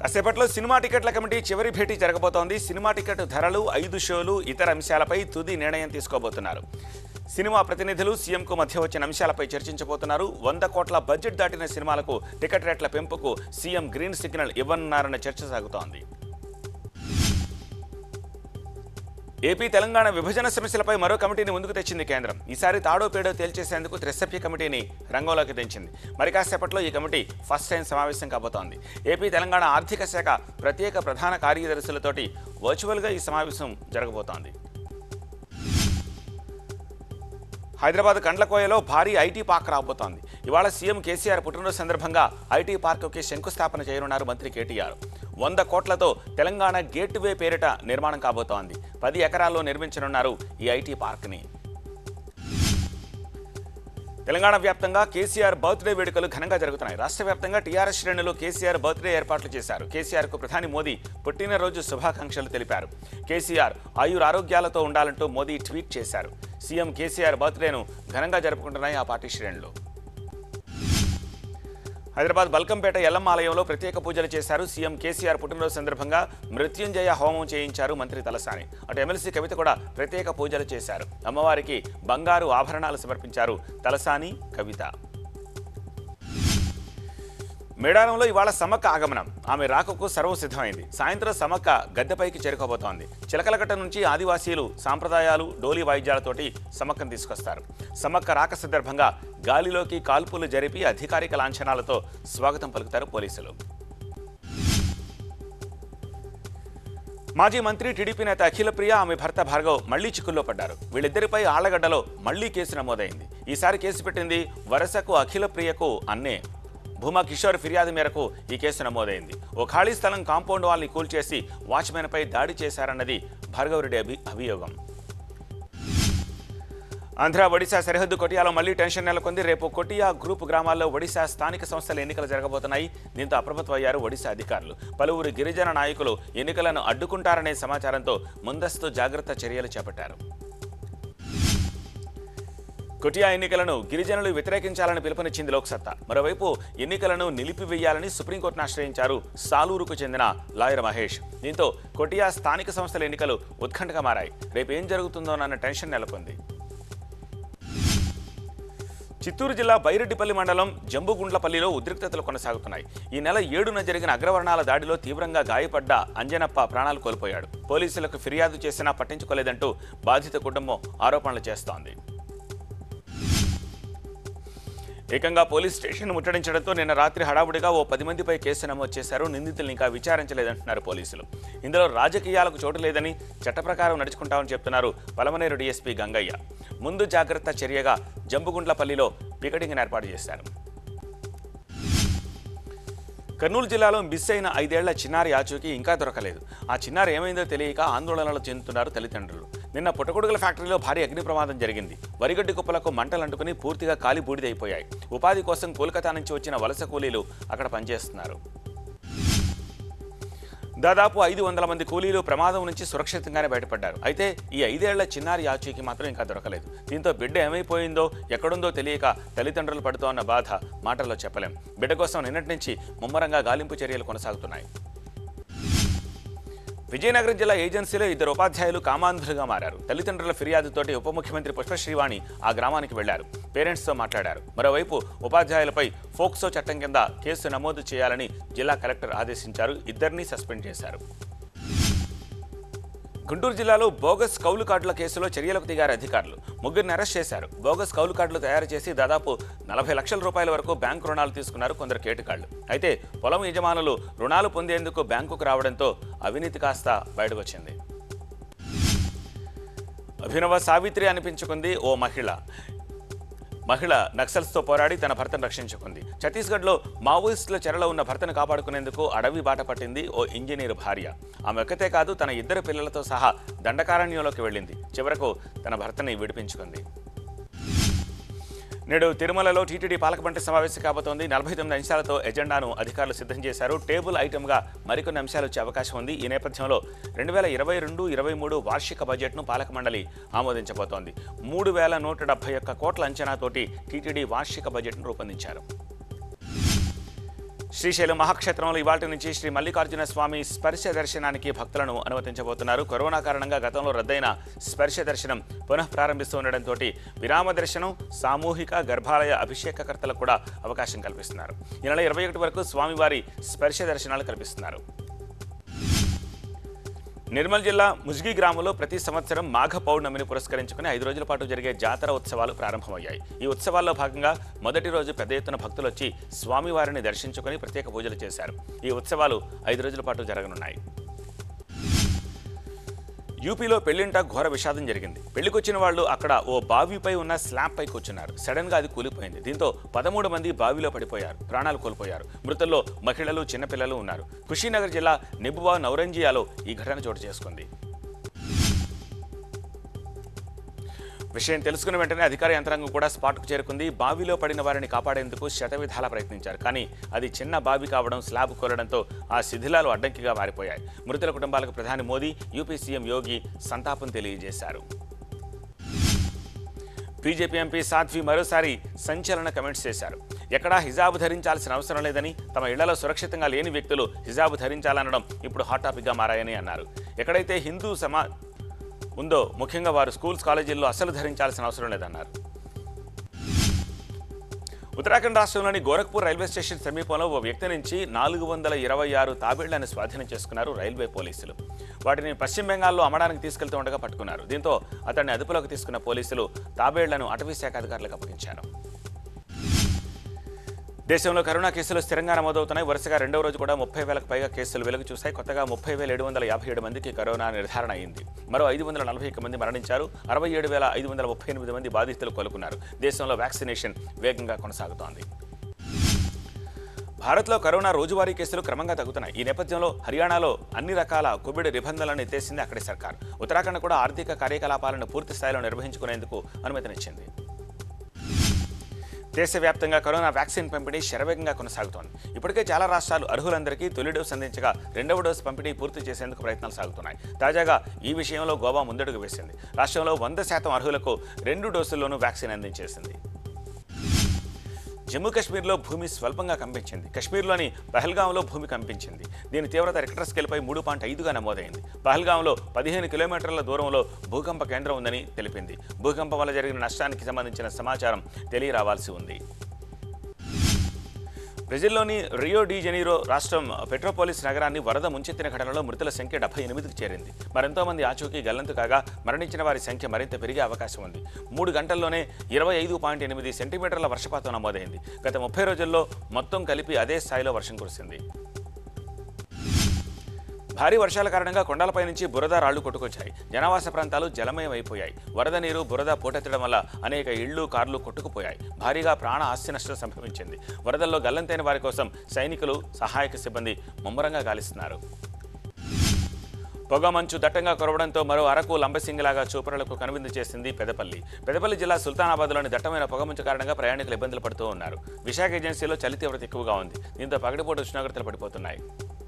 కాసేపట్లో సినిమా టికెట్ల కమిటీ చివరి భేటీ జరగబోతోంది సినిమా టికెట్ ధరలు ఐదు షోలు ఇతర అంశాలపై తుది నిర్ణయం తీసుకోబోతున్నారు సినిమా ప్రతినిధులు సీఎంకు మధ్య వచ్చిన అంశాలపై చర్చించబోతున్నారు వంద కోట్ల బడ్జెట్ దాటిన సినిమాలకు టికెట్ రేట్ల పెంపుకు సీఎం గ్రీన్ సిగ్నల్ ఇవ్వనున్నారన్న చర్చ సాగుతోంది ఏపీ తెలంగాణ విభజన సమస్యలపై మరో కమిటీని ముందుకు తెచ్చింది కేంద్రం ఈసారి తాడో పేడో తేల్చేసేందుకు త్రిసభ్య కమిటీని రంగంలోకి దించింది మరి కాసేపట్లో ఈ కమిటీ ఫస్ట్ టైం సమావేశం కాబోతోంది ఏపీ తెలంగాణ ఆర్థిక శాఖ ప్రత్యేక ప్రధాన కార్యదర్శులతోటి వర్చువల్గా ఈ సమావేశం జరగబోతోంది హైదరాబాద్ కండ్లకోయలో భారీ ఐటీ పార్క్ రాబోతోంది ఇవాళ సీఎం కేసీఆర్ పుట్టినరోజు సందర్భంగా ఐటీ పార్కుకి శంకుస్థాపన చేయనున్నారు మంత్రి కేటీఆర్ వంద కోట్లతో తెలంగాణ గేట్వే పేరిట నిర్మాణం కాబోతోంది పది ఎకరాల్లో నిర్మించనున్నారు ఈ ఐటీ పార్క్ని తెలంగాణ వ్యాప్తంగా కేసీఆర్ బర్త్డే వేడుకలు ఘనంగా జరుగుతున్నాయి రాష్ట్ర వ్యాప్తంగా టీఆర్ఎస్ శ్రేణులు కేసీఆర్ బర్త్డే ఏర్పాట్లు చేశారు కేసీఆర్ కు ప్రధాని మోదీ పుట్టినరోజు శుభాకాంక్షలు తెలిపారు కేసీఆర్ ఆయుర ఆరోగ్యాలతో ఉండాలంటూ మోదీ ట్వీట్ చేశారు సీఎం కేసీఆర్ బర్త్డేను ఘనంగా జరుపుకుంటున్నాయి ఆ పార్టీ శ్రేణులు హైదరాబాద్ బల్కంపేట ఎల్లమ్మ ఆలయంలో ప్రత్యేక పూజలు చేశారు సీఎం కేసీఆర్ పుట్టినరోజు సందర్భంగా మృత్యుంజయ హోమం చేయించారు మంత్రి తలసాని అటు ఎమ్మెల్సీ కవిత కూడా ప్రత్యేక పూజలు చేశారు అమ్మవారికి బంగారు ఆభరణాలు సమర్పించారు తలసాని కవిత మేడారంలో ఇవాళ సమ్మక్క ఆగమనం ఆమె రాకకు సర్వం సిద్ధమైంది సాయంత్రం సమ్మక్క గద్దెపైకి చేరుకోబోతోంది చిలకలగట్ట నుంచి ఆదివాసీలు సాంప్రదాయాలు డోలి వాయిద్యాలతోటి సమ్మక్కను తీసుకొస్తారు సమ్మక్క రాక సందర్భంగా గాలిలోకి కాల్పులు జరిపి అధికారిక లాంఛనాలతో స్వాగతం పలుకుతారు పోలీసులు మాజీ మంత్రి టీడీపీ నేత అఖిలప్రియ ఆమె భర్త భార్గవ్ మళ్లీ చిక్కుల్లో పడ్డారు వీళ్ళిద్దరిపై ఆళ్లగడ్డలో మళ్లీ కేసు నమోదైంది ఈసారి కేసు పెట్టింది వరసకు అఖిలప్రియకు అన్నే భూమా కిషోర్ ఫిర్యాదు మేరకు ఈ కేసు నమోదైంది ఓ ఖాళీ స్థలం కాంపౌండ్ వాల్ని కూల్చేసి వాచ్మెన్పై దాడి చేశారన్నది భార్గవరెడ్డి అభి అభియోగం ఆంధ్ర ఒడిశా సరిహద్దు కొటియాలో మళ్లీ టెన్షన్ నెలకొంది రేపు కొటియా గ్రూప్ గ్రామాల్లో ఒడిశా స్థానిక సంస్థల ఎన్నికలు జరగబోతున్నాయి దీంతో అప్రమత్తమయ్యారు ఒడిశా అధికారులు పలువురు గిరిజన నాయకులు ఎన్నికలను అడ్డుకుంటారనే సమాచారంతో ముందస్తు జాగ్రత్త చర్యలు చేపట్టారు కొటియా ఎన్నికలను గిరిజనులు వ్యతిరేకించాలని పిలుపునిచ్చింది లోక్సత్తా మరోవైపు ఎన్నికలను నిలిపివేయాలని సుప్రీంకోర్టును ఆశ్రయించారు సాలూరుకు చెందిన లాయర్ మహేష్ దీంతో కొటియా స్థానిక సంస్థల ఎన్నికలు ఉత్కంఠగా మారాయి రేపు ఏం జరుగుతుందోనన్న టెన్షన్ నెలకొంది చిత్తూరు జిల్లా బైరెడ్డిపల్లి మండలం జంబుగుండ్లపల్లిలో ఉద్రిక్తతలు కొనసాగుతున్నాయి ఈ నెల ఏడున జరిగిన అగ్రవర్ణాల దాడిలో తీవ్రంగా గాయపడ్డ అంజనప్ప ప్రాణాలు కోల్పోయాడు పోలీసులకు ఫిర్యాదు చేసినా పట్టించుకోలేదంటూ బాధిత కుటుంబం ఆరోపణలు చేస్తోంది ఏకంగా పోలీస్ స్టేషన్ ముట్టడించడంతో నిన్న రాత్రి హడావుడిగా ఓ పది మందిపై కేసు నమోదు చేశారు నిందితుల్ని ఇంకా విచారించలేదంటున్నారు పోలీసులు ఇందులో రాజకీయాలకు చోటు లేదని చట్ట ప్రకారం నడుచుకుంటామని చెప్తున్నారు పలమనేరు డీఎస్పీ గంగయ్య ముందు జాగ్రత్త చర్యగా జంబుగుండ్లపల్లిలో పికెటింగ్ను ఏర్పాటు చేశారు కర్నూలు జిల్లాలో మిస్ అయిన ఐదేళ్ల చిన్నారి ఆచూకీ ఇంకా దొరకలేదు ఆ చిన్నారి ఏమైందో తెలియక ఆందోళనలు చెందుతున్నారు తల్లిదండ్రులు నిన్న పుట్టగొడుగుల ఫ్యాక్టరీలో భారీ అగ్ని ప్రమాదం జరిగింది వరిగడ్డి కుప్పలకు మంటలు అంటుకుని పూర్తిగా కాలి బూడిదైపోయాయి ఉపాధి కోసం కోల్కతా నుంచి వచ్చిన వలస కూలీలు అక్కడ పనిచేస్తున్నారు దాదాపు ఐదు వందల మంది కూలీలు ప్రమాదం నుంచి సురక్షితంగానే బయటపడ్డారు అయితే ఈ ఐదేళ్ల చిన్నారి ఆచూకీ మాత్రం ఇంకా దొరకలేదు దీంతో బిడ్డ ఏమైపోయిందో ఎక్కడుందో తెలియక తల్లిదండ్రులు పడుతోన్న బాధ మాటల్లో చెప్పలేం బిడ్డ కోసం నిన్నటి నుంచి ముమ్మరంగా గాలింపు చర్యలు కొనసాగుతున్నాయి విజయనగరం జిల్లా ఏజెన్సీలో ఇద్దరు ఉపాధ్యాయులు కామాంధులుగా మారారు తల్లిదండ్రుల ఫిర్యాదుతోటి ఉప ముఖ్యమంత్రి పుష్పశ్రీవాణి ఆ గ్రామానికి వెళ్లారు పేరెంట్స్తో మాట్లాడారు మరోవైపు ఉపాధ్యాయులపై ఫోక్సో చట్టం కింద కేసు నమోదు చేయాలని జిల్లా కలెక్టర్ ఆదేశించారు ఇద్దరిని సస్పెండ్ చేశారు గుంటూరు జిల్లాలో బోగస్ కౌలు కార్డుల కేసులో చర్యలకు దిగారు అధికారులు ముగ్గురిని అరెస్ట్ చేశారు బోగస్ కౌలు కార్డులు తయారు చేసి దాదాపు నలభై లక్షల రూపాయల వరకు బ్యాంకు రుణాలు తీసుకున్నారు కొందరు కేటుకాళ్లు అయితే పొలం యజమానులు రుణాలు పొందేందుకు బ్యాంకుకు రావడంతో అవినీతి కాస్త బయటకు వచ్చింది అభినవ సావిత్రి అనిపించుకుంది ఓ మహిళ మహిళ నక్సల్స్తో పోరాడి తన భర్తను రక్షించుకుంది ఛత్తీస్గఢ్లో మావోయిస్టుల చెరలో ఉన్న భర్తను కాపాడుకునేందుకు అడవి బాట పట్టింది ఓ ఇంజనీర్ భార్య ఆమె ఒక్కతే కాదు తన ఇద్దరు పిల్లలతో సహా దండకారణ్యంలోకి వెళ్ళింది చివరకు తన భర్తని విడిపించుకుంది నేడు తిరుమలలో టీటీడీ పాలకమండలి సమావేశం కాబోతోంది నలభై తొమ్మిది అంశాలతో ఎజెండాను అధికారులు సిద్ధం చేశారు టేబుల్ ఐటమ్గా మరికొన్ని అంశాలు వచ్చే అవకాశం ఉంది ఈ నేపథ్యంలో రెండు వేల ఇరవై రెండు ఇరవై మూడు వార్షిక బడ్జెట్ను పాలక మండలి ఆమోదించబోతోంది మూడు వేల నూట డెబ్బై ఒక్క కోట్ల అంచనాతోటి టీటీడీ వార్షిక బడ్జెట్ను రూపొందించారు శ్రీశైలం మహాక్షేత్రంలో ఇవాటి నుంచి శ్రీ మల్లికార్జున స్వామి స్పర్శ దర్శనానికి భక్తులను అనుమతించబోతున్నారు కరోనా కారణంగా గతంలో రద్దయిన స్పర్శ దర్శనం పునః ప్రారంభిస్తూ ఉండడంతో విరామ దర్శనం సామూహిక గర్భాలయ అభిషేకకర్తలకు కూడా అవకాశం కల్పిస్తున్నారు ఈ నెల ఇరవై ఒకటి వరకు స్వామివారి స్పర్శ దర్శనాలు కల్పిస్తున్నారు నిర్మల్ జిల్లా ముజ్గి గ్రామంలో ప్రతి సంవత్సరం మాఘ పౌర్ణమిని పురస్కరించుకుని ఐదు రోజుల పాటు జరిగే జాతర ఉత్సవాలు ప్రారంభమయ్యాయి ఈ ఉత్సవాల్లో భాగంగా మొదటి రోజు పెద్ద ఎత్తున భక్తులు వచ్చి స్వామివారిని దర్శించుకుని ప్రత్యేక పూజలు చేశారు ఈ ఉత్సవాలు ఐదు రోజుల పాటు జరగనున్నాయి యూపీలో పెళ్లింట ఘోర విషాదం జరిగింది పెళ్లికొచ్చిన వాళ్ళు అక్కడ ఓ బావిపై ఉన్న స్లాబ్ పై కూర్చున్నారు సడన్ గా అది కూలిపోయింది దీంతో పదమూడు మంది బావిలో పడిపోయారు ప్రాణాలు కోల్పోయారు మృతుల్లో మహిళలు చిన్నపిల్లలు ఉన్నారు కుషీనగర్ జిల్లా నిబువా నౌరంజియాలో ఈ ఘటన చోటు చేసుకుంది విషయం తెలుసుకున్న వెంటనే అధికార యంత్రాంగం కూడా స్పాట్కు చేరుకుంది బావిలో పడిన వారిని కాపాడేందుకు శతవిధాలా ప్రయత్నించారు కానీ అది చిన్న బావి కావడం స్లాబ్ కోరడంతో ఆ శిథిలాలు అడ్డంకిగా మారిపోయాయి మృతుల కుటుంబాలకు ప్రధాని మోదీ యూపీ సీఎం యోగి సంతాపం తెలియజేశారు బీజేపీ ఎంపీ సాధ్వి మరోసారి సంచలన కమెంట్స్ చేశారు ఎక్కడా హిజాబు ధరించాల్సిన అవసరం లేదని తమ ఇళ్లలో సురక్షితంగా లేని వ్యక్తులు హిజాబు ధరించాలనడం ఇప్పుడు హాట్ టాపిక్గా మారాయని అన్నారు ఎక్కడైతే హిందూ సమా ఉందో ముఖ్యంగా వారు స్కూల్స్ కాలేజీల్లో అసలు ధరించాల్సిన అవసరం లేదన్నారు ఉత్తరాఖండ్ రాష్ట్రంలోని గోరఖ్పూర్ రైల్వే స్టేషన్ సమీపంలో ఓ వ్యక్తి నుంచి నాలుగు వందల ఇరవై ఆరు తాబేళ్లను స్వాధీనం చేసుకున్నారు రైల్వే పోలీసులు వాటిని పశ్చిమ బెంగాల్లో అమ్మడానికి తీసుకెళ్తూ ఉండగా పట్టుకున్నారు దీంతో అతన్ని అదుపులోకి తీసుకున్న పోలీసులు తాబేళ్లను అటవీ శాఖ అధికారులకు అప్పగించారు దేశంలో కరోనా కేసులు స్థిరంగా నమోదవుతున్నాయి వరుసగా రెండవ రోజు కూడా ముప్పై వేలకు పైగా కేసులు వెలుగు చూశాయి కొత్తగా ముప్పై వేల ఏడు వందల యాభై ఏడు మందికి కరోనా నిర్ధారణ అయింది మరో ఐదు వందల నలభై ఒక్క మంది మరణించారు అరవై ఏడు వేల ఐదు వందల ముప్పై ఎనిమిది మంది బాధితులు కోలుకున్నారు దేశంలో వ్యాక్సినేషన్ వేగంగా కొనసాగుతోంది భారత్లో కరోనా రోజువారీ కేసులు క్రమంగా తగ్గుతున్నాయి ఈ నేపథ్యంలో హర్యానాలో అన్ని రకాల కోవిడ్ నిబంధనలను ఎత్తేసింది అక్కడి సర్కార్ ఉత్తరాఖండ్ కూడా ఆర్థిక కార్యకలాపాలను పూర్తి స్థాయిలో నిర్వహించుకునేందుకు అనుమతినిచ్చింది దేశవ్యాప్తంగా కరోనా వ్యాక్సిన్ పంపిణీ శరవేగంగా కొనసాగుతోంది ఇప్పటికే చాలా రాష్ట్రాలు అర్హులందరికీ తొలి డోసు అందించగా రెండవ డోసు పంపిణీ పూర్తి చేసేందుకు ప్రయత్నాలు సాగుతున్నాయి తాజాగా ఈ విషయంలో గోవా ముందడుగు వేసింది రాష్ట్రంలో వంద శాతం అర్హులకు రెండు డోసుల్లోనూ వ్యాక్సిన్ అందించేసింది జమ్మూ కాశ్మీర్లో భూమి స్వల్పంగా కంపించింది కాశ్మీర్లోని పహల్గాంలో భూమి కంపించింది దీని తీవ్రత రిక్టర్ స్కేల్పై మూడు పాయింట్ ఐదుగా నమోదైంది పహల్గాంలో పదిహేను కిలోమీటర్ల దూరంలో భూకంప కేంద్రం ఉందని తెలిపింది భూకంపం వల్ల జరిగిన నష్టానికి సంబంధించిన సమాచారం తెలియరావాల్సి ఉంది బ్రెజిల్లోని రియో డి జనీరో రాష్ట్రం పెట్రోపోలిస్ నగరాన్ని వరద ముంచెత్తిన ఘటనలో మృతుల సంఖ్య డెబ్బై ఎనిమిదికి చేరింది మరెంతో మంది ఆచూకీ గల్లంతు కాగా మరణించిన వారి సంఖ్య మరింత పెరిగే అవకాశం ఉంది మూడు గంటల్లోనే ఇరవై ఐదు పాయింట్ ఎనిమిది సెంటీమీటర్ల వర్షపాతం నమోదైంది గత ముప్పై రోజుల్లో మొత్తం కలిపి అదే స్థాయిలో వర్షం కురిసింది భారీ వర్షాల కారణంగా కొండలపై నుంచి బురద రాళ్లు కొట్టుకొచ్చాయి జనావాస ప్రాంతాలు జలమయం అయిపోయాయి వరద నీరు బురద పోటెత్తడం వల్ల అనేక ఇళ్లు కార్లు కొట్టుకుపోయాయి భారీగా ప్రాణ ఆస్తి నష్టం సంభవించింది వరదల్లో గల్లంతైన వారి కోసం సైనికులు సహాయక సిబ్బంది ముమ్మరంగా గాలిస్తున్నారు పొగమంచు దట్టంగా కురవడంతో మరో అరకు లంబసింగిలాగా చూపరులకు కనువిందు చేసింది పెదపల్లి పెదపల్లి జిల్లా సుల్తానాబాద్లోని దట్టమైన పొగమంచు కారణంగా ప్రయాణికులు ఇబ్బందులు పడుతూ ఉన్నారు విశాఖ ఏజెన్సీలో చలి తీవ్రత ఎక్కువగా ఉంది దీంతో పగటిపూట ఉష్ణోగ్రతలు పడిపోతున్నాయి